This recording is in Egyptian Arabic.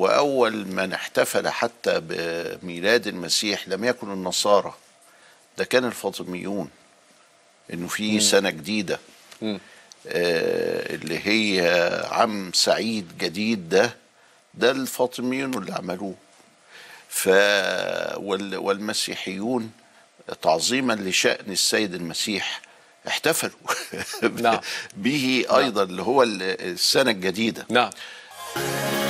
وأول من احتفل حتى بميلاد المسيح لم يكن النصارى ده كان الفاطميون إنه في سنة جديدة مم. آه، اللي هي عام سعيد جديد ده ده الفاطميون اللي عملوه ف وال- والمسيحيون تعظيما لشأن السيد المسيح احتفلوا نعم. به ايضا اللي هو ال- السنه الجديده نعم